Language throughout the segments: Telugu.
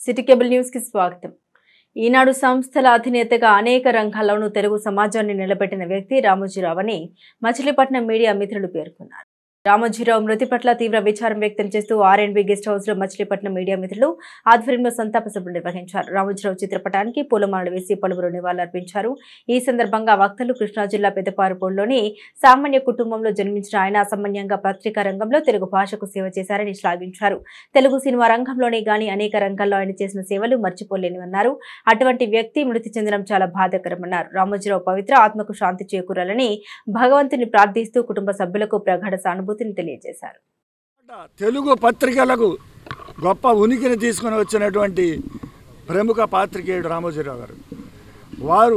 సిటీ కేబుల్ న్యూస్ కి స్వాగతం ఈనాడు సంస్థల అధినేతగా అనేక రంగాల్లోనూ తెలుగు సమాజాన్ని నిలబెట్టిన వ్యక్తి రామోజీరావు అని మచిలీపట్నం మీడియా మిత్రులు పేర్కొన్నారు రామోజీరావు మృతి పట్ల తీవ్ర విచారం వ్యక్తం చేస్తూ ఆర్ఎండ్బి గెస్ట్ హౌస్ లో మచిలీపట్నం మీడియా మిత్రులు ఆధ్వర్యంలో సంతాప సభలు నిర్వహించారు రామోజీరావు చిత్రపటానికి పూలమాలలు వేసి పలువురు నివాళులర్పించారు ఈ సందర్భంగా వక్తలు కృష్ణా జిల్లా పెద్దపారుపూడిలోని సామాన్య కుటుంబంలో జన్మించిన ఆయన అసామాన్యంగా పత్రికా రంగంలో తెలుగు భాషకు సేవ చేశారని శ్లాఘించారు తెలుగు సినిమా రంగంలోనే గాని అనేక రంగాల్లో ఆయన చేసిన సేవలు మర్చిపోలేనివన్నారు అటువంటి వ్యక్తి మృతి చెందడం చాలా బాధాకరమన్నారు రామోజీరావు పవిత్ర ఆత్మకు శాంతి చేకూరాలని భగవంతుని ప్రార్థిస్తూ కుటుంబ సభ్యులకు ప్రగాఢ సానుభూతిని తెలియజేశారు తెలుగు పత్రికలకు గొప్ప ఉనికిని తీసుకొని వచ్చినటువంటి ప్రముఖ పాత్రికేయుడు రామోజీరావు గారు వారు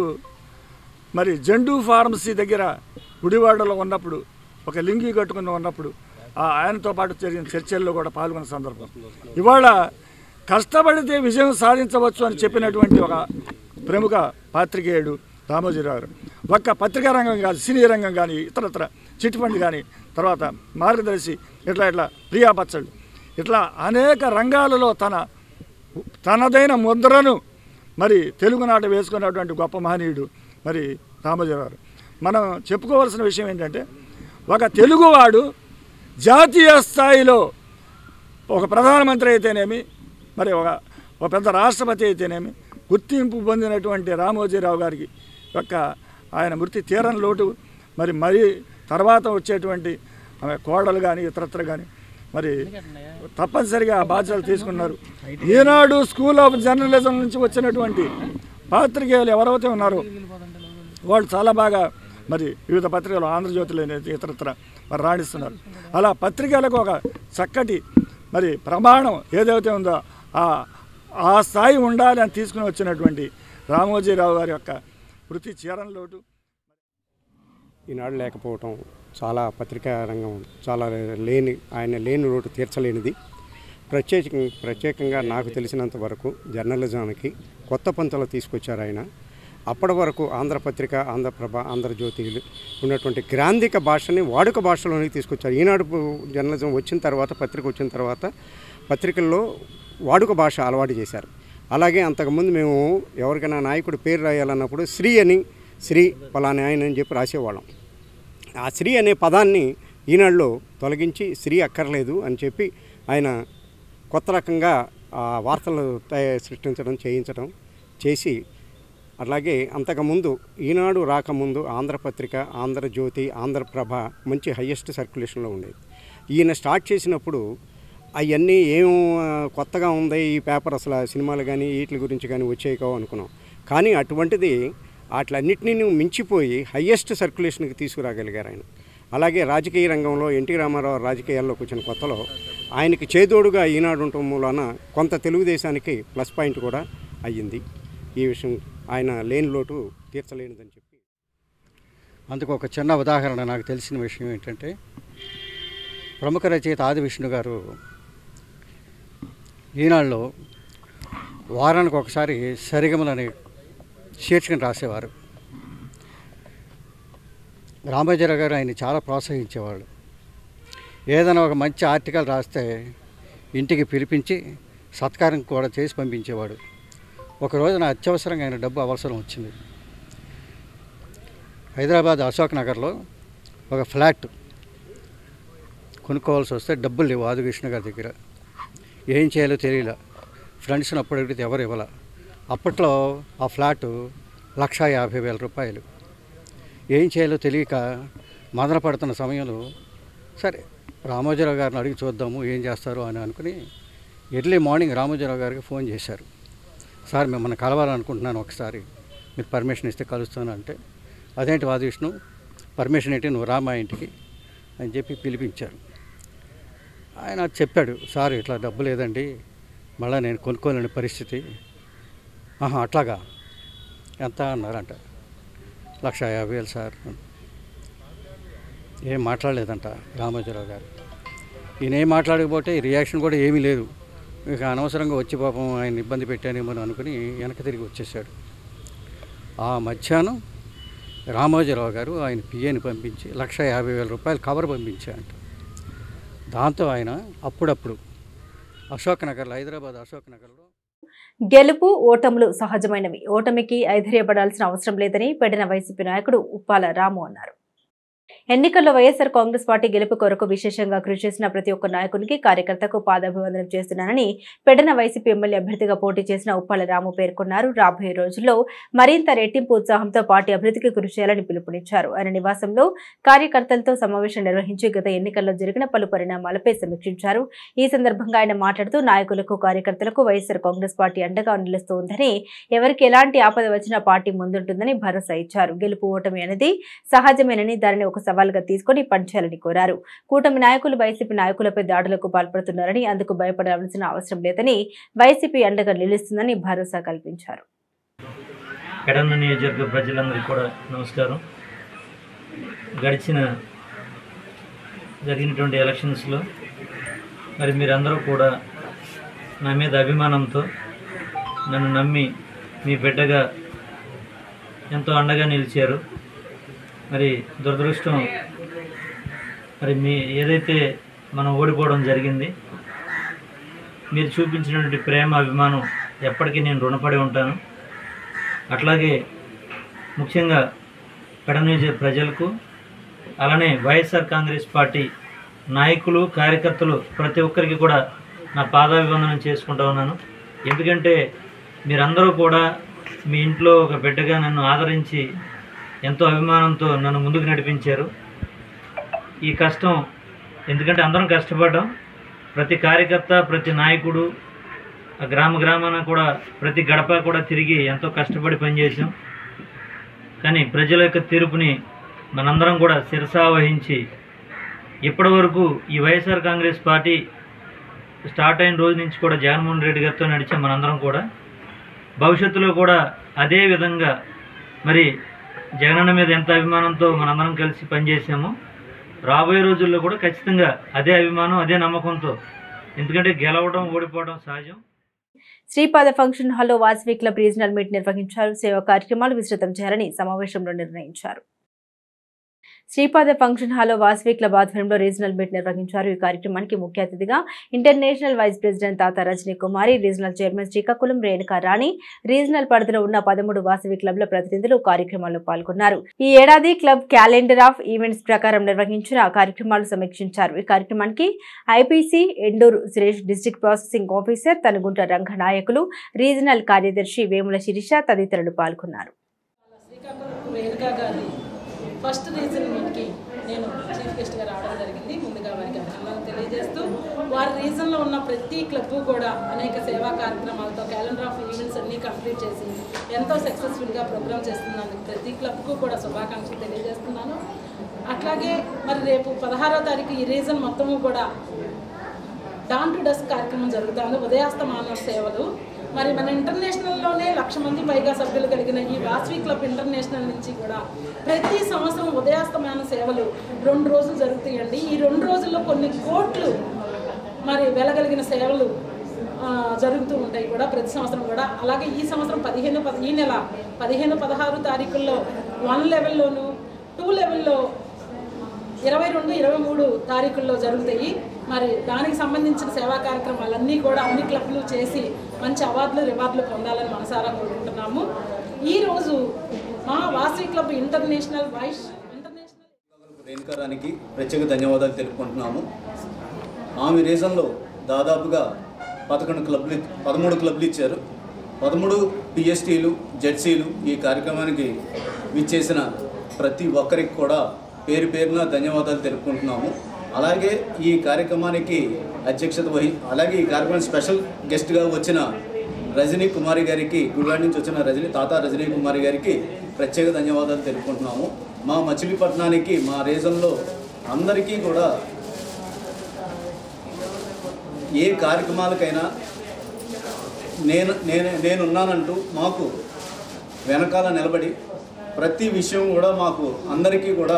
మరి జెండూ ఫార్మసీ దగ్గర గుడివాడలో ఉన్నప్పుడు ఒక లింగి కట్టుకుని ఉన్నప్పుడు ఆ ఆయనతో పాటు జరిగిన చర్చల్లో కూడా పాల్గొన్న సందర్భం ఇవాళ కష్టపడితే విజయం సాధించవచ్చు అని చెప్పినటువంటి ఒక ప్రముఖ పాత్రికేయుడు రామోజీరావు గారు ఒక్క పత్రికా రంగం కాదు సినీ రంగం కానీ ఇతరత్ర చిట్ ఫండ్ కానీ తర్వాత మార్గదర్శి ఇట్లా ఇట్లా ప్రియా పచ్చళ్ళు ఇట్లా అనేక రంగాలలో తన తనదైన ముద్రను మరి తెలుగునాట వేసుకున్నటువంటి గొప్ప మహనీయుడు మరి రామోజీరావు గారు మనం చెప్పుకోవాల్సిన విషయం ఏంటంటే ఒక తెలుగువాడు జాతీయ స్థాయిలో ఒక ప్రధానమంత్రి అయితేనేమి మరి ఒక ఒక పెద్ద రాష్ట్రపతి అయితేనేమి గుర్తింపు పొందినటువంటి రామోజీరావు గారికి యొక్క ఆయన మృతి తీరని లోటు మరి మరి తర్వాత వచ్చేటువంటి ఆమె కోడలు కానీ ఇతరత్ర కానీ మరి తప్పనిసరిగా ఆ బాధ్యతలు తీసుకున్నారు ఈనాడు స్కూల్ ఆఫ్ జర్నలిజం నుంచి వచ్చినటువంటి పాత్రికేయులు ఎవరైతే ఉన్నారో వాళ్ళు చాలా బాగా మరి వివిధ పత్రికలు ఆంధ్రజ్యోతిలో ఇతరత్ర మరి రాణిస్తున్నారు అలా పత్రికలకు ఒక చక్కటి మరి ప్రమాణం ఏదైతే ఉందో ఆ ఆ స్థాయి ఉండాలి అని తీసుకుని వచ్చినటువంటి రామోజీరావు గారి యొక్క వృత్తి చీరన లోటు ఈనాడు లేకపోవటం చాలా పత్రికా రంగం చాలా లేని ఆయన లేని లోటు తీర్చలేనిది ప్రత్యేక ప్రత్యేకంగా నాకు తెలిసినంత వరకు జర్నలిజానికి కొత్త పంతలు తీసుకొచ్చారు ఆయన అప్పటి వరకు ఆంధ్రపత్రిక ఆంధ్రప్రభ ఆంధ్రజ్యోతిలు ఉన్నటువంటి గ్రాంధిక భాషని వాడుక భాషలోనే తీసుకొచ్చారు ఈనాడు జర్నలిజం వచ్చిన తర్వాత పత్రిక వచ్చిన తర్వాత పత్రికల్లో వాడుక భాష అలవాటు చేశారు అలాగే అంతకుముందు మేము ఎవరికైనా నాయకుడి పేరు రాయాలన్నప్పుడు శ్రీ అని శ్రీ పలాని ఆయన అని చెప్పి రాసేవాళ్ళం ఆ శ్రీ అనే పదాన్ని ఈనాడులో తొలగించి శ్రీ అక్కర్లేదు అని చెప్పి ఆయన కొత్త రకంగా ఆ వార్తలు తయ- సృష్టించడం చేయించడం చేసి అలాగే అంతకుముందు ఈనాడు రాకముందు ఆంధ్రపత్రిక ఆంధ్రజ్యోతి ఆంధ్రప్రభ మంచి హయ్యెస్ట్ సర్క్యులేషన్లో ఉండేది ఈయన స్టార్ట్ చేసినప్పుడు అవన్నీ ఏం ఆ, కొత్తగా ఉంది ఈ పేపర్ అసలు ఆ సినిమాలు కానీ వీటి గురించి కానీ వచ్చేయకో అనుకున్నాం కానీ అటువంటిది వాటిలన్నింటినీ మించిపోయి హయ్యెస్ట్ సర్క్యులేషన్కి తీసుకురాగలిగారు ఆయన అలాగే రాజకీయ రంగంలో ఎన్టీ రామారావు రాజకీయాల్లోకి వచ్చిన కొత్తలో ఆయనకి చేదోడుగా ఈనాడు ఉండటం మూలాన కొంత తెలుగుదేశానికి ప్లస్ పాయింట్ కూడా అయ్యింది ఈ విషయం ఆయన లేని లోటు తీర్చలేనిదని చెప్పి అందుకు ఒక చిన్న ఉదాహరణ నాకు తెలిసిన విషయం ఏంటంటే ప్రముఖ రచయిత ఆది విష్ణు గారు ఈనాడులో వారానికి ఒకసారి సరిగమలని శీర్షికను రాసేవారు రామోజీరావు గారు ఆయన చాలా ప్రోత్సహించేవాళ్ళు ఏదైనా ఒక మంచి ఆర్టికల్ రాస్తే ఇంటికి పిలిపించి సత్కారం కూడా చేసి పంపించేవాడు ఒక రోజున అత్యవసరంగా ఆయన డబ్బు అవసరం వచ్చింది హైదరాబాద్ అశోక్ నగర్లో ఒక ఫ్లాట్ కొనుక్కోవాల్సి వస్తే డబ్బులు లేవు ఆదికృష్ణ గారి దగ్గర ఏం చేయాలో తెలియలే ఫ్రెండ్స్ని అప్పుడు అడిగితే ఎవరు ఇవ్వాల అప్పట్లో ఆ ఫ్లాటు లక్ష యాభై వేల రూపాయలు ఏం చేయాలో తెలియక మదన పడుతున్న సమయంలో సరే రామోజీరావు గారిని అడిగి చూద్దాము ఏం చేస్తారు అని అనుకుని ఎర్లీ మార్నింగ్ రామోజీరావు గారికి ఫోన్ చేశారు సార్ మిమ్మల్ని కలవాలనుకుంటున్నాను ఒకసారి మీరు పర్మిషన్ ఇస్తే కలుస్తాను అంటే అదేంటి వాది విష్ణు పర్మిషన్ ఏంటి నువ్వు రా మా ఇంటికి అని చెప్పి పిలిపించారు ఆయన చెప్పాడు సార్ ఇట్లా డబ్బు లేదండి మళ్ళీ నేను కొనుక్కోలేని పరిస్థితి ఆహా అట్లాగా ఎంత అన్నారంట లక్ష యాభై వేలు సార్ ఏం మాట్లాడలేదంట రామోజీరావు గారు ఈయన ఏం మాట్లాడకపోతే ఈ రియాక్షన్ కూడా ఏమీ లేదు ఇక అనవసరంగా వచ్చి పాపం ఆయన ఇబ్బంది పెట్టానేమో అని అనుకుని వెనక తిరిగి వచ్చేసాడు ఆ మధ్యాహ్నం రామోజీరావు గారు ఆయన పిఏని పంపించి లక్ష యాభై వేల రూపాయలు కవర్ పంపించారంట దాంతో ఆయన అప్పుడప్పుడు అశోక్ నగర్లో హైదరాబాద్ అశోక్ నగర్లో గెలుపు ఓటములు సహజమైనవి ఓటమికి ఐధైర్యపడాల్సిన అవసరం లేదని పెడిన వైసీపీ నాయకుడు ఉప్పాల రాము అన్నారు ఎన్నికల్లో వైఎస్ఆర్ కాంగ్రెస్ పార్టీ గెలుపు కొరకు విశేషంగా కృషి చేసిన ప్రతి ఒక్క నాయకునికి కార్యకర్తకు పాదాభివందనం చేస్తున్నానని పెడన వైసీపీ ఎమ్మెల్యే అభ్యర్థిగా పోటీ చేసిన ఉప్పాల రాము పేర్కొన్నారు రాబోయే రోజుల్లో మరింత రెట్టింపు ఉత్సాహంతో పార్టీ అభివృద్ధికి కృషి చేయాలని పిలుపునిచ్చారు ఆయన నివాసంలో కార్యకర్తలతో సమావేశం నిర్వహించి గత ఎన్నికల్లో జరిగిన పలు పరిణామాలపై సమీక్షించారు ఈ సందర్భంగా ఆయన మాట్లాడుతూ నాయకులకు కార్యకర్తలకు వైఎస్ఆర్ కాంగ్రెస్ పార్టీ అండగా నిలుస్తోందని ఎవరికి ఎలాంటి ఆపద వచ్చినా పార్టీ ముందుంటుందని భరోసా ఇచ్చారు గెలుపు ఓటమి అనేది సహజమేనని దానిని ఒక సవాల్గా తీసుకుని పనిచేయాలని కోరారు కూటమి నాయకులు వైసీపీ నాయకులపై దాడులకు పాల్పడుతున్నారని అందుకు భయపడాల్సిన అవసరం లేదని వైసీపీ అండగా నిలుస్తుందని భరోసా కల్పించారు పెడన్న నియోజకవర్గ ప్రజలందరికీ కూడా నమస్కారం గడిచిన జరిగినటువంటి ఎలక్షన్స్లో మరి మీరందరూ కూడా నా మీద అభిమానంతో నన్ను నమ్మి మీ బిడ్డగా ఎంతో అండగా నిలిచారు మరి దురదృష్టం మరి మీ ఏదైతే మనం ఓడిపోవడం జరిగింది మీరు చూపించినటువంటి ప్రేమ అభిమానం ఎప్పటికీ నేను రుణపడి ఉంటాను అట్లాగే ముఖ్యంగా పెడనియోజ ప్రజలకు అలానే వైఎస్ఆర్ కాంగ్రెస్ పార్టీ నాయకులు కార్యకర్తలు ప్రతి ఒక్కరికి కూడా నా పాదాభివందనం చేసుకుంటా ఉన్నాను ఎందుకంటే మీరందరూ కూడా మీ ఇంట్లో ఒక బిడ్డగా నన్ను ఆదరించి ఎంతో అభిమానంతో నన్ను ముందుకు నడిపించారు ఈ కష్టం ఎందుకంటే అందరం కష్టపడ్డాం ప్రతి కార్యకర్త ప్రతి నాయకుడు ఆ గ్రామ గ్రామాన కూడా ప్రతి గడప కూడా తిరిగి ఎంతో కష్టపడి పనిచేసాం కానీ ప్రజల యొక్క తీర్పుని మనందరం కూడా శిరసా వహించి ఇప్పటి వరకు ఈ వైఎస్ఆర్ కాంగ్రెస్ పార్టీ స్టార్ట్ అయిన రోజు నుంచి కూడా జగన్మోహన్ రెడ్డి గారితో నడిచాం మనందరం కూడా భవిష్యత్తులో కూడా అదే విధంగా మరి జగనన్న మీద ఎంత అభిమానంతో మనందరం కలిసి పనిచేసామో రాబోయే రోజుల్లో కూడా ఖచ్చితంగా అదే అభిమానం అదే నమ్మకంతో ఎందుకంటే గెలవడం ఓడిపోవడం సహజం శ్రీపాద ఫంక్షన్ హాల్లో వాసవి క్లబ్ రీజనల్ మీట్ నిర్వహించారు సేవా కార్యక్రమాలు విస్తృతం చేయాలని సమావేశంలో నిర్ణయించారు శ్రీపాద ఫంక్షన్ హాల్లో వాసవి క్లబ్ ఆధ్వర్యంలో రీజనల్ మీట్ నిర్వహించారు ఈ కార్యక్రమానికి ముఖ్య అతిథిగా international vice president Tata Rajani Kumari regional chairman Srikakulam Renuka Rani regional పరిధిలో ఉన్న పదమూడు వాసవి క్లబ్ల ప్రతినిధులు కార్యక్రమాల్లో పాల్గొన్నారు ఈ ఏడాది క్లబ్ క్యాలెండర్ ఆఫ్ ఈవెంట్స్ ప్రకారం నిర్వహించిన ఆ కార్యక్రమాలు సమీక్షించారు ఈ కార్యక్రమానికి IPC Enduru Suresh district processing officer Tanugunta Ranga నాయకులు రీజనల్ కార్యదర్శి వేముల శిరీష తదితరులు పాల్గొన్నారు శ్రీకాకుళం రేణుకా గారి ఫస్ట్ రీజన్ మీట్కి నేను చీఫ్ గెస్ట్గా రావడం జరిగింది ముందుగా వారికి అభినందనలు తెలియజేస్తూ వారి రీజన్లో ఉన్న ప్రతి క్లబ్ కూడా అనేక సేవా కార్యక్రమాలతో క్యాలెండర్ ఆఫ్ ఈవెంట్స్ అన్నీ కంప్లీట్ చేసి ఎంతో సక్సెస్ఫుల్గా ప్రోగ్రామ్ చేస్తున్నందుకు ప్రతి క్లబ్కు కూడా శుభాకాంక్షలు తెలియజేస్తున్నాను అట్లాగే మరి రేపు పదహారో తారీఖు ఈ రీజన్ మొత్తము కూడా డాన్ టు డస్క్ కార్యక్రమం జరుగుతుంది ఉదయాస్తమాన సేవలు మరి మన ఇంటర్నేషనల్లోనే లక్ష మంది పైగా సభ్యులు కలిగిన ఈ వాసవి క్లబ్ ఇంటర్నేషనల్ నుంచి కూడా ప్రతి సంవత్సరం ఉదయాస్తమాన సేవలు రెండు రోజులు జరుగుతాయండి ఈ రెండు రోజుల్లో కొన్ని కోట్లు మరి వెళ్ళగలిగిన సేవలు ఆ, జరుగుతూ ఉంటాయి కూడా ప్రతి సంవత్సరం కూడా అలాగే ఈ సంవత్సరం పదిహేను పది ఈ నెల పదిహేను పదహారు తారీఖుల్లో వన్ లెవెల్లోను టూ లెవెల్లో ఇరవై రెండు ఇరవై మూడు తారీఖుల్లో జరుగుతాయి మరి దానికి సంబంధించిన సేవా కార్యక్రమాలన్నీ కూడా అన్ని క్లబ్లు చేసి మంచి అవార్డులు రివార్డులు పొందాలని మనసారా కోరుకుంటున్నాము ఈరోజు మా Vasavi club international vice international రేణుకారానికి ప్రత్యేక ధన్యవాదాలు తెలుపుకుంటున్నాము ఆమె రీజన్లో దాదాపుగా పదకొండు క్లబ్లు పదమూడు క్లబ్లు ఇచ్చారు పదమూడు పిఎస్టీలు జెడ్సీలు ఈ కార్యక్రమానికి విచ్చేసిన ప్రతి ఒక్కరికి కూడా పేరు పేరున ధన్యవాదాలు తెలుపుకుంటున్నాము అలాగే ఈ కార్యక్రమానికి అధ్యక్షత వహి అలాగే ఈ కార్యక్రమం స్పెషల్ గెస్ట్గా వచ్చిన రజనీ కుమారి గారికి గుడివాడ నుంచి వచ్చిన రజనీ తాత రజనీ కుమారి గారికి ప్రత్యేక ధన్యవాదాలు తెలుపుకుంటున్నాము మా మచిలీపట్నానికి మా రీజన్లో అందరికీ కూడా ఏ కార్యక్రమాలకైనా నేను నేను నేనున్నానంటూ మాకు వెనకాల నిలబడి ప్రతి విషయం కూడా మాకు అందరికీ కూడా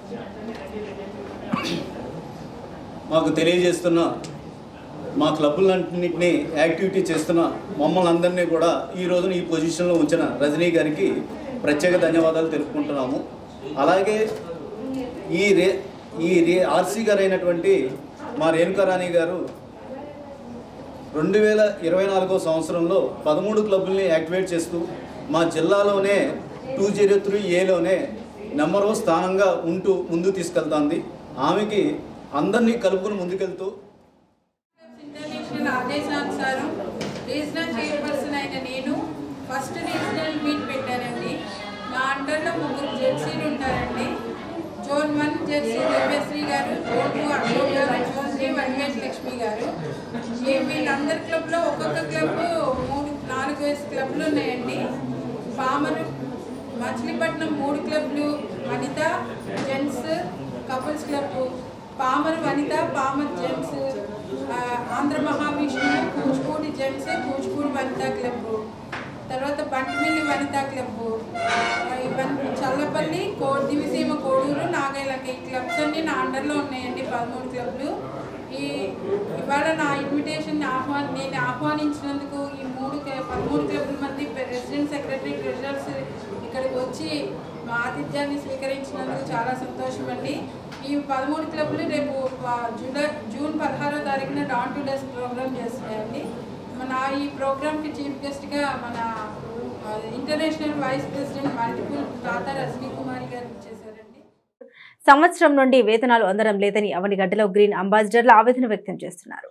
మాకు తెలియజేస్తున్న మా క్లబ్బులన్నింటినీ యాక్టివిటీ చేస్తున్న మమ్మల్ని అందరినీ కూడా ఈ రోజున ఈ పొజిషన్లో ఉంచిన రజనీ గారికి ప్రత్యేక ధన్యవాదాలు తెలుపుకుంటున్నాము అలాగే ఈ రే ఈ రే ఆర్సీ గారు అయినటువంటి మా రేణుకారాణి గారు రెండు వేల ఇరవై నాలుగో సంవత్సరంలో పదమూడు క్లబ్బుల్ని యాక్టివేట్ చేస్తూ మా జిల్లాలోనే టూ జీరో త్రీ ఏలోనే నెంబర్ వన్ స్థానంగా ఉంటూ ముందుకు తీసుకెళ్తాంది ఆమెకి అందరినీ కలుపుకుని ముందుకెళ్తూ ఇంటర్నేషనల్ ఆదేశానుసారం రీజనల్ చైర్పర్సన్ అయిన నేను ఫస్ట్ రీజనల్ మీట్ పెట్టానండి నా అండర్లో ముగ్గురు జెర్సీలు ఉంటారండి జోన్ వన్ జెర్సీ దివ్యశ్రీ గారు జోన్ టూ అశోక్ గారు జోన్ త్రీ వెంకటేష్ లక్ష్మి గారు ఈ వీళ్ళందరి క్లబ్లో ఒక్కొక్క క్లబ్ మూడు నాలుగు వేసి క్లబ్లు ఉన్నాయండి పామరు మచిలీపట్నం మూడు క్లబ్లు Vanitha gents couples club Pamarru Vanitha Pamarru gents ఆ, ఆంధ్ర మహావిష్ణు కూచిపూడి జెంట్స్ కూచిపూడి వనిత క్లబ్ తర్వాత బంటిమిల్లి వనిత క్లబ్ ఆ, ఇవన్నీ చల్లపల్లి కో దివిసీమ కోడూరు నాగైలంక ఈ క్లబ్స్ అన్ని నా అండర్లో ఉన్నాయండి పదమూడు క్లబ్లు ఈ ఇవాళ నా ఇన్విటేషన్ ఆహ్వాన్ నేను ఆహ్వానించినందుకు ఈ మూడు క్ల- పదమూడు క్లబ్ల మంది ప్రెసిడెంట్ సెక్రటరీ ట్రెజరర్స్ ఇక్కడికి వచ్చి మా ఆతిథ్యాన్ని స్వీకరించినందుకు చాలా సంతోషం అండి ఈ పదమూడు క్లబ్లు రేపు ఆ, జూలై జూన్ పదహారో తారీఖున డాన్ టు డస్ట్ ప్రోగ్రామ్ చేస్తున్నాయండి మన ఈ ప్రోగ్రామ్కి చీఫ్ గెస్ట్గా మన ఆ, ఇంటర్నేషనల్ వైస్ ప్రెసిడెంట్ మల్టిపుల్ తాత రజనీ కుమారి గారు చేశారండి సంవత్సరం నుండి వేతనాలు అందడం లేదని అవనిగడ్డలో గ్రీన్ అంబాసిడర్లు ఆవేదన వ్యక్తం చేస్తున్నారు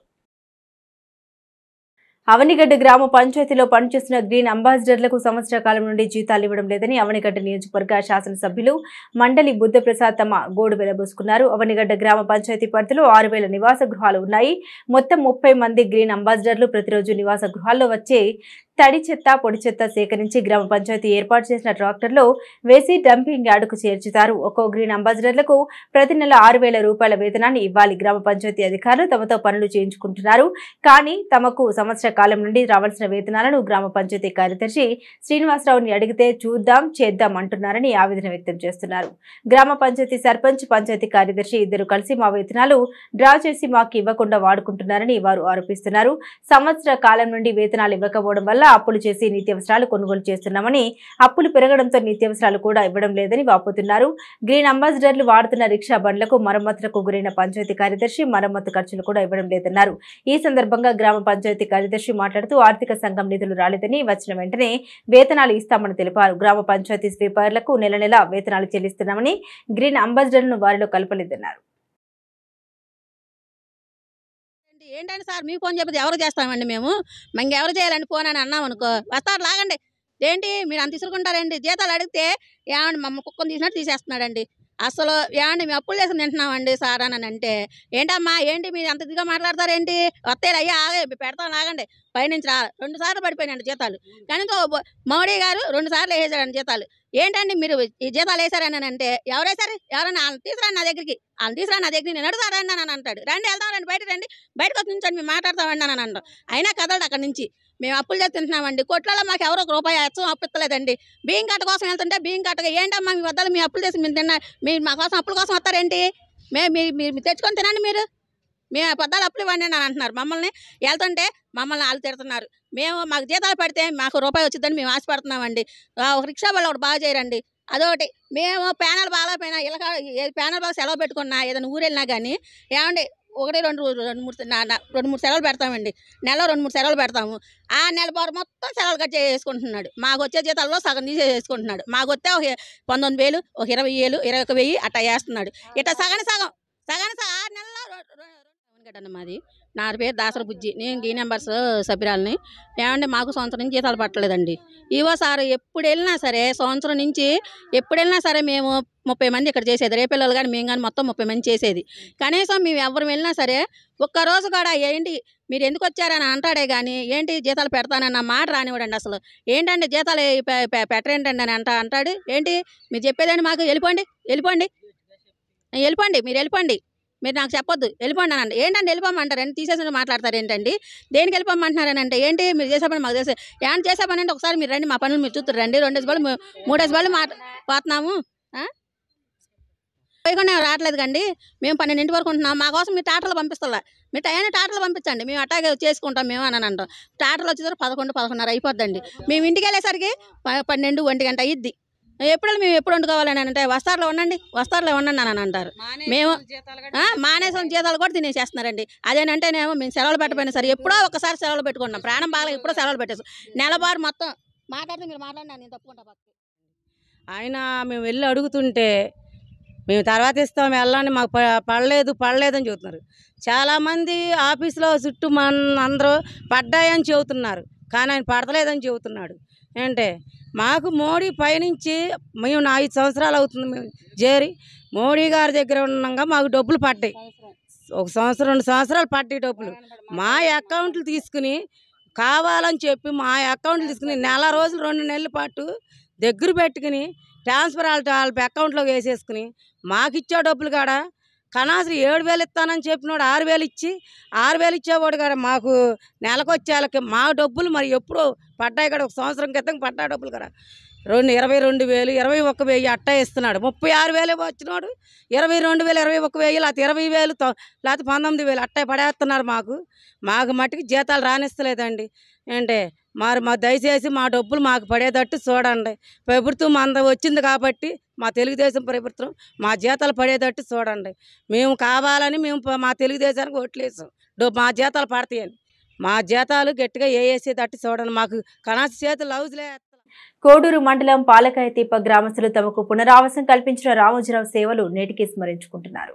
అవనిగడ్డ గ్రామ పంచాయతీలో పనిచేస్తున్న గ్రీన్ అంబాసిడర్లకు సంవత్సర కాలం నుండి జీతాలు ఇవ్వడం లేదని అవనిగడ్డ నియోజకవర్గ శాసనసభ్యులు మండలి బుద్ధప్రసాద్ తమ గోడు వెలబోసుకున్నారు అవనిగడ్డ గ్రామ పంచాయతీ పరిధిలో ఆరు వేల నివాస గృహాలు ఉన్నాయి మొత్తం ముప్పై మంది గ్రీన్ అంబాసిడర్లు ప్రతిరోజు నివాస గృహాల్లో వచ్చే తడి చెత్త పొడి చెత్త సేకరించి గ్రామ పంచాయతీ ఏర్పాటు చేసిన ట్రాక్టర్లో వేసి డంపింగ్ యార్డుకు చేర్చుతారు ఒక్కో గ్రీన్ అంబాసిడర్లకు ప్రతి నెల ఆరు వేల రూపాయల వేతనాన్ని ఇవ్వాలి గ్రామ పంచాయతీ అధికారులు తమతో పనులు చేయించుకుంటున్నారు కానీ తమకు సంవత్సర కాలం నుండి రావాల్సిన వేతనాలను గ్రామ పంచాయతీ కార్యదర్శి శ్రీనివాసరావుని అడిగితే చూద్దాం చేద్దాం అంటున్నారని ఆవేదన వ్యక్తం చేస్తున్నారు గ్రామ పంచాయతీ సర్పంచ్ పంచాయతీ కార్యదర్శి ఇద్దరు కలిసి మా వేతనాలు డ్రా చేసి మాకు ఇవ్వకుండా వాడుకుంటున్నారని వారు ఆరోపిస్తున్నారు సంవత్సర కాలం నుండి వేతనాలు ఇవ్వకపోవడం వల్ల అప్పులు చేసి నిత్యావసరాలు కొనుగోలు చేస్తున్నామని అప్పులు పెరగడంతో నిత్యావసరాలు కూడా ఇవ్వడం లేదని వాపోతున్నారు గ్రీన్ అంబాసిడర్లు వాడుతున్న రిక్షా బండ్లకు మరమ్మతులకు గురైన పంచాయతీ కార్యదర్శి మరమ్మతు ఖర్చులు కూడా ఇవ్వడం లేదన్నారు ఈ సందర్భంగా గ్రామ పంచాయతీ కార్యదర్శి మాట్లాడుతూ ఆర్థిక సంఘం నిధులు రాలేదని వచ్చిన వెంటనే వేతనాలు ఇస్తామని తెలిపారు గ్రామ పంచాయతీ స్వీపర్లకు నెల నెల వేతనాలు చెల్లిస్తున్నామని గ్రీన్ అంబాసిడర్లను వారిలో కలపలేదన్నారు ఏంటంటే సార్ మీ ఫోన్ చెప్పేది ఎవరు చేస్తామండి మేము మంగ ఎవరు చేయాలండి ఫోన్ అని అన్నాం అనుకో వస్తారు లాగండి ఏంటి మీరు అంత తీసుకుంటారండి జీతాలు అడిగితే ఏమండి మమ్మల్ని కుక్కను తీసినట్టు తీసేస్తున్నాడండి అసలు ఏమండి మేము అప్పులు చేసి తింటున్నామండి సార్ అని అంటే ఏంటమ్మా ఏంటి మీరు అంత ఇదిగా మాట్లాడతారేంటి వస్తాయి అయ్యా ఆగే పెడతాం లాగండి పైనుంచి రా రెండు సార్లు పడిపోయినాయండి జీతాలు కనీసం బ- మోడీ గారు రెండు సార్లు వేసాడండి జీతాలు ఏంటండి మీరు ఈ జీతాలు వేసారని అంటే ఎవరు వేశారు ఎవరైనా వాళ్ళని తీసుకురండి నా దగ్గరికి వాళ్ళని తీసుకురా నా దగ్గరికి నేను అడుగుతారండి అని అంటాడు రండి వెళ్దాం రండి బయట రండి బయటకు వచ్చి నుంచండి మేము మాట్లాడతామండి అని అంటాం అయినా కదలడు అక్కడి నుంచి మేము అప్పులు చేసి తింటున్నామండి కొట్లలో మాకు ఎవరో ఒక రూపాయి అచ్చం అప్పిస్తలేదండి బియ్యం కట్ట కోసం వెళ్తుంటే బియ్యం కట్టగా ఏంటమ్మా మీ వద్దలు మీ అప్పులు చేసి మేము తిన్నా మీరు మా కోసం అప్పుల కోసం వస్తారేంటి మేము మీరు మీరు తెచ్చుకొని తినండి మీరు మేము పొద్దాలు అప్పులు ఇవ్వండి అని అంటున్నారు మమ్మల్ని వెళ్తుంటే మమ్మల్ని వాళ్ళు తిడుతున్నారు మేము మాకు జీతాలు పడితే మాకు రూపాయి వచ్చిందని మేము ఆశపడుతున్నామండి ఆ, ఒక రిక్షా వాళ్ళు ఒకటి బాగా చేయరండి అదొకటి మేము ప్యానల్ బాగాలేకపోయినా ఇలా ప్యానల్ బాగా సెలవు పెట్టుకున్నా ఏదైనా ఊరు వెళ్ళినా కానీ ఏమండి ఒకటి రెండు రెండు మూడు నా- నా- రెండు మూడు సెలవులు పెడతామండి నెలలో రెండు మూడు సెలవులు పెడతాము ఆ నెల బారు మొత్తం సెలవులు కట్ చేసుకుంటున్నాడు మాకు వచ్చే జీతాల్లో సగం తీసేసుకుంటున్నాడు మాకు వస్తే ఒక పంతొమ్మిది వేలు ఒక ఇరవై వేలు ఇరవై ఒక వెయ్యి అట్లా వేస్తున్నాడు ఇట్లా సగాని సగం సగాని సగం ఆరు నెలల్లో రొ- రొ- రొ- గడ్డ మాది నా పేరు దాసర బుజ్జి నేను గీ నెంబర్స్ సభ్యురాలని ఏమంటే మాకు సంవత్సరం నుంచి జీతాలు పట్టలేదండి ఇవో సార్ ఎప్పుడు వెళ్ళినా సరే సంవత్సరం నుంచి ఎప్పుడు వెళ్ళినా సరే మేము ముప్పై మంది ఇక్కడ చేసేది రేపు పిల్లలు కానీ మేము కానీ మొత్తం ముప్పై మంది చేసేది కనీసం మేము ఎవరు వెళ్ళినా సరే ఒక్క రోజు కూడా ఏంటి మీరు ఎందుకు వచ్చారని అంటాడే కానీ ఏంటి జీతాలు పెడతానన్న మాట రానివ్వడండి అసలు ఏంటంటే జీతాలు ఏ- పె- పె- పెట్టరేంటండి అని అంట అంటాడు ఏంటి మీరు చెప్పేదండి మాకు వెళ్ళిపోండి వెళ్ళిపోండి వెళ్ళిపోండి మీరు వెళ్ళిపోండి మీరు నాకు చెప్పొద్దు వెళ్ళిపోండి అని అంటే ఏంటంటే వెళ్ళిపోమంటారు ఏంటి తీసేసి మాట్లాడతారు ఏంటండి దేనికి వెళ్ళిపోమంటున్నారని అంటే ఏంటి మీరు చేసే పని మాకు చేసే ఏమన్నా చేసే పని అంటే ఒకసారి మీరు రండి మా పనులు మీరు చూస్తారు రండి రెండు బళ్ళు మూడేసి బళ్ళు మాట పోతున్నాము ఆ? పోయకుండా రావట్లేదు కండి మేము పన్నెండింటి వరకు ఉంటున్నాం మా కోసం మీరు టాటర్లు పంపిస్తా మీరు టైం టాటర్లు పంపించండి మేము అట్టాగే చేసుకుంటాం మేము అని అంటాం టాటర్లు వచ్చేసరికి పదకొండు పదకొండున్నర అయిపోద్దండి మేము ఇంటికి వెళ్ళేసరికి ప- పన్నెండు ఒంటి గంట అయ్యిద్ది ఎప్పుడు మేము ఎప్పుడు వండుకోవాలని అంటే వస్తారులో ఉండండి వస్తారులో ఉండండి అని అంటారు మేము ఆ, మానేసం జీతాలు కూడా తినేసేస్తున్నారండి అదేనంటేనేమో మేము సెలవులు పెట్టపోయినా సరే ఎప్పుడో ఒకసారి సెలవులు పెట్టుకుంటాం ప్రాణం బాగా ఎప్పుడో సెలవులు పెట్టేస్తాం నెలబారు మొత్తం మాట్లాడితే మీరు మాట్లాడినా నేను తప్పుకుంటా పక్కకి. ఆయన మేము వెళ్ళి అడుగుతుంటే మేము తర్వాత ఇస్తాం వెళ్ళండి మాకు ప- పడలేదు పడలేదు అని చెబుతున్నారు చాలామంది ఆఫీస్లో చుట్టూ మన అందరూ పడ్డాయని చెబుతున్నారు కానీ ఆయన పడతలేదని చెబుతున్నాడు ఏంటే మాకు మోడీ పైనుంచి మేము నా ఐదు సంవత్సరాలు అవుతుంది మేము చేరి మోడీ గారి దగ్గర ఉండగా మాకు డబ్బులు పడ్డాయి ఒక సంవత్సరం రెండు సంవత్సరాలు పడ్డాయి డబ్బులు మా అకౌంట్లు తీసుకుని కావాలని చెప్పి మా అకౌంట్లు తీసుకుని నెల రోజులు రెండు నెలల పాటు దగ్గర పెట్టుకుని ట్రాన్స్ఫర్ వాళ్ళ వాళ్ళ అకౌంట్లోకి వేసేసుకుని మాకు ఇచ్చే డబ్బులు కాడ కనాసరి ఏడు వేలు ఇస్తానని చెప్పినోడు ఆరు వేలు ఇచ్చి ఆరు వేలు ఇచ్చేవాడు కాడ మాకు నెలకు వచ్చేళ్ళకి మా డబ్బులు మరి ఎప్పుడో పడ్డాయి కాడ ఒక సంవత్సరం క్రితం పడ్డా డబ్బులు కదా రెండు ఇరవై రెండు వేలు ఇరవై ఒక్క వెయ్యి అట్టా ఇస్తున్నాడు ముప్పై ఆరు వేలు వచ్చినాడు ఇరవై రెండు వేలు ఇరవై ఒక్క వెయ్యి లేకపోతే ఇరవై వేలు తొ- లేకపోతే పంతొమ్మిది వేలు అట్టా పడేస్తున్నారు మాకు మాకు మట్టుకు జీతాలు రానిస్తలేదండి ఏంటే మరి మా దయచేసి మా డబ్బులు మాకు పడేటట్టు చూడండి ప్రభుత్వం అంద వచ్చింది కాబట్టి మా తెలుగుదేశం ప్రభుత్వం మా జీతాలు పడేటట్టు చూడండి మేము కావాలని మేము ప- మా తెలుగుదేశానికి ఓట్లేసాం డబ్బు మా జీతాలు పడతాయని మా జీతాలు గట్టిగా వేసేటట్టు చూడండి మాకు కనాసి చేతులు లౌజులే కోడూరు మండలం పాలకాయతీప గ్రామస్తులు తమకు పునరావాసం కల్పించిన రామోజీరావు సేవలు నేటికి స్మరించుకుంటున్నారు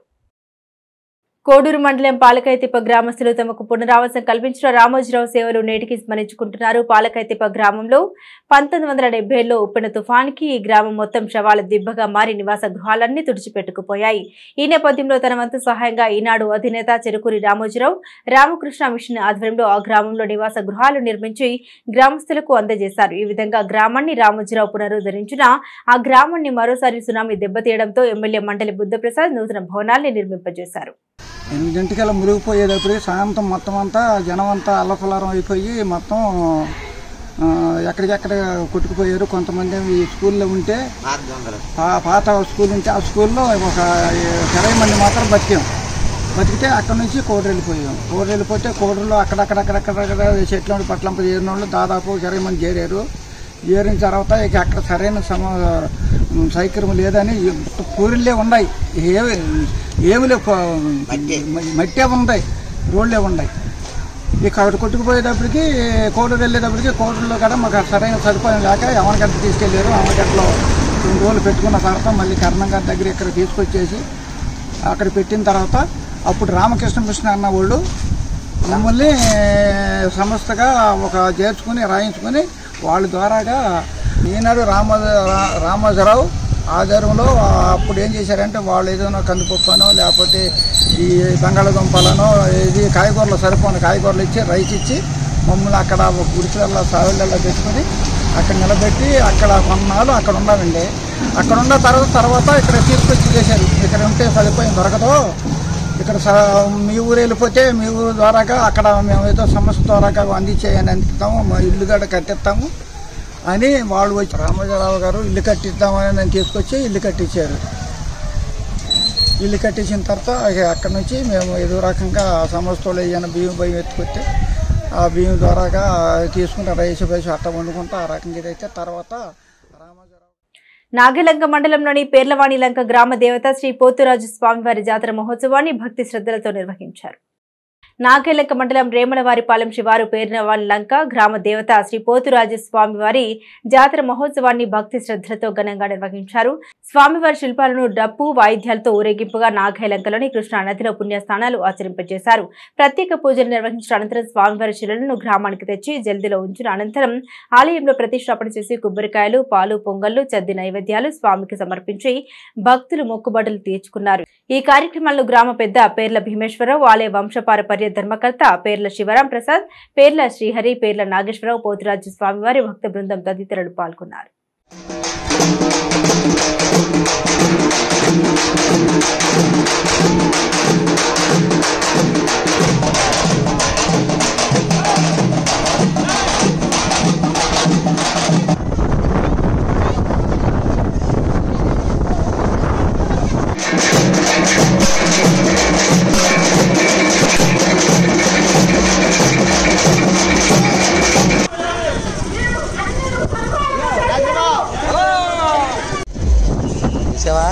కోడూరు మండలం పాలకైతిప్ప గ్రామస్తులు తమకు పునరావాసం కల్పించిన రామోజీరావు సేవలు నేటికి స్మరించుకుంటున్నారు పాలకైతిప్ప గ్రామంలో పంతొమ్మిది వందల డెబ్బైలో ఉప్పిన తుఫాన్కి ఈ గ్రామం మొత్తం శవాల దిబ్బగా మారి నివాస గృహాలన్నీ తుడిచిపెట్టుకుపోయాయి ఈ నేపథ్యంలో తన వంతు సహాయంగా ఈనాడు అధినేత చెరుకూరి రామోజీరావు రామకృష్ణ మిషన్ ఆధ్వర్యంలో ఆ గ్రామంలో నివాస గృహాలు నిర్మించి గ్రామస్తులకు అందజేశారు ఈ విధంగా గ్రామాన్ని రామోజీరావు పునరుద్ధరించిన ఆ గ్రామాన్ని మరోసారి సునామీ దెబ్బతీయడంతో ఎమ్మెల్యే మండలి బుద్ధప్రసాద్ నూతన భవనాల్ని నిర్మింపజేశారు ఎనిమిదింటికల్లా మురిగిపోయేటప్పటికి సాయంత్రం మొత్తం అంతా జనం అంతా అల్లఫలారం అయిపోయి మొత్తం ఆ, ఎక్కడికెక్కడ కొట్టుకుపోయారు కొంతమంది ఏమో ఈ స్కూల్లో ఉంటే పా- పాత స్కూల్ ఉంటే ఆ స్కూల్లో ఒక ఇరవై మంది మాత్రం బతికాం బతికితే అక్కడ నుంచి కోడరు వెళ్ళిపోయాం కోడరు వెళ్ళిపోతే కోడరులో అక్కడక్కడక్కడక్కడ చెట్లు పట్లంప చేరిన వాళ్ళు దాదాపు ఒక ఇరవై మంది చేరారు చేరిన తర్వాత ఇక అక్కడ సరైన సమ సౌకర్యం లేదని పూరిల్లే ఉన్నాయి ఏమి ఏమి లేవు మట్టే ఉన్నాయి రోడ్లే ఉన్నాయి ఇక అక్కడ కొట్టుకుపోయేటప్పటికి కోడూరు వెళ్ళేటప్పటికి కోడూరులో కూడా మాకు సరైన సదుపాయం లేక యవనగడ్డ తీసుకెళ్ళారు యవనగడ్డలో రెండు రోజులు పెట్టుకున్న తర్వాత మళ్ళీ కర్ణంగారి దగ్గర ఇక్కడ తీసుకొచ్చేసి అక్కడ పెట్టిన తర్వాత అప్పుడు రామకృష్ణ మిషన్ అన్న వాళ్ళు మమ్మల్ని సంస్థగా ఒక చేర్చుకుని రాయించుకుని వాళ్ళ ద్వారాగా ఈనాడు రామ రా- రామోజీరావు ఆధారంలో అప్పుడు ఏం చేశారంటే వాళ్ళు ఏదైనా కందిపప్పునో లేకపోతే ఈ బంగాళదుంపలనో ఇది కాయగూరలు సరిపోని కాయగూరలు ఇచ్చి రైస్ ఇచ్చి మమ్మల్ని అక్కడ ఒక గుడిసెల సావిళ్ళల్లో పెట్టుకుని అక్కడ నిలబెట్టి అక్కడ కొన్నాళ్ళు అక్కడ ఉన్నామండి అక్కడ ఉన్న తర్వాత తర్వాత ఇక్కడ తీసుకొచ్చి చేశారు ఇక్కడ ఉంటే సదుపాయం దొరకదు ఇక్కడ స- మీ ఊరు వెళ్ళిపోతే మీ ఊరు ద్వారాగా అక్కడ మేము ఏదో సమస్య ద్వారాగా అందించేయని అందిస్తాము మా ఇల్లు కూడా కట్టిస్తాము అని వాళ్ళు వచ్చి రామోజీరావు గారు ఇల్లు కట్టిద్దామని నేను తీసుకొచ్చి ఇల్లు కట్టించారు ఇల్లు కట్టించిన తర్వాత ఇక అక్కడ నుంచి మేము ఏదో రకంగా సమస్యలు ఏమైనా బియ్యం భయం ఎత్తుకొస్తే ఆ బియ్యం ద్వారాగా తీసుకుంటే రైస్ బైస్ అట్ట వండుకుంటా ఆ రకంగా ఇదైతే తర్వాత నాగలంక మండలంలోని పేర్లవాణి లంక గ్రామ దేవత శ్రీ పోతురాజు స్వామివారి జాతర మహోత్సవాన్ని భక్తి శ్రద్ధలతో నిర్వహించారు నాగలంక మండలం రేమలవారిపాలెం శివారు పేర్లవాణి లంక గ్రామ దేవత శ్రీ పోతురాజు స్వామివారి జాతర మహోత్సవాన్ని భక్తి శ్రద్ధలతో ఘనంగా నిర్వహించారు స్వామివారి శిల్పాలను డప్పు వాయిద్యాలతో ఊరేగింపుగా నాగైలంకలోని కృష్ణా నదిలో పుణ్యస్నానాలు ఆచరింపజేశారు ప్రత్యేక పూజలు నిర్వహించిన అనంతరం స్వామివారి శిలను గ్రామానికి తెచ్చి జల్దిలో ఉంచిన అనంతరం ఆలయంలో ప్రతిష్టాపన చేసి కొబ్బరికాయలు పాలు పొంగళ్లు చద్ది నైవేద్యాలు స్వామికి సమర్పించి భక్తులు మొక్కుబడులు తీర్చుకున్నారు ఈ కార్యక్రమంలో గ్రామ పెద్ద పేర్ల భీమేశ్వరరావు ఆలయ వంశపారపర్య ధర్మకర్త పేర్ల శివరాం ప్రసాద్ పేర్ల శ్రీహరి పేర్ల నాగేశ్వరరావు పోతురాజు స్వామివారి భక్త బృందం తదితరులు పాల్గొన్నారు రాజమా చూసావా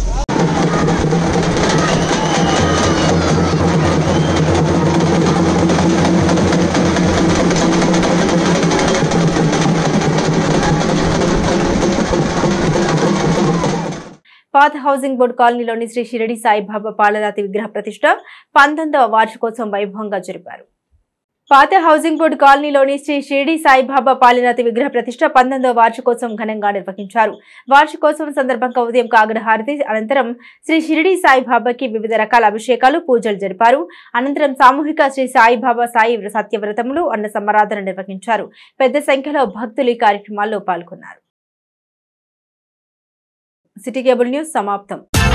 పాత హౌసింగ్ బోర్డు కాలనీలోని శ్రీ షిరిడి సాయిబాబా పాలరాతి విగ్రహ ప్రతిష్ట పంతొమ్మిదవ వార్షికోత్సవం వైభవంగా జరిపారు పాత హౌసింగ్ బోర్డు కాలనీలోని శ్రీ షిరిడి సాయిబాబా పాలినాథి విగ్రహ ప్రతిష్ట పంతొమ్మిదవ వార్షికోత్సవం ఘనంగా నిర్వహించారు వార్షికోత్సవం సందర్భంగా ఉదయం కాగడ హారతి అనంతరం శ్రీ షిరిడి సాయిబాబాకి వివిధ రకాల అభిషేకాలు పూజలు జరిపారు అనంతరం సామూహిక శ్రీ సాయిబాబా సాయి సత్యవ్రతములు అన్న సమారాధన నిర్వహించారు పెద్ద సంఖ్యలో భక్తులు ఈ కార్యక్రమాల్లో పాల్గొన్నారు సిటీ కేబుల్ న్యూస్ సమాప్తం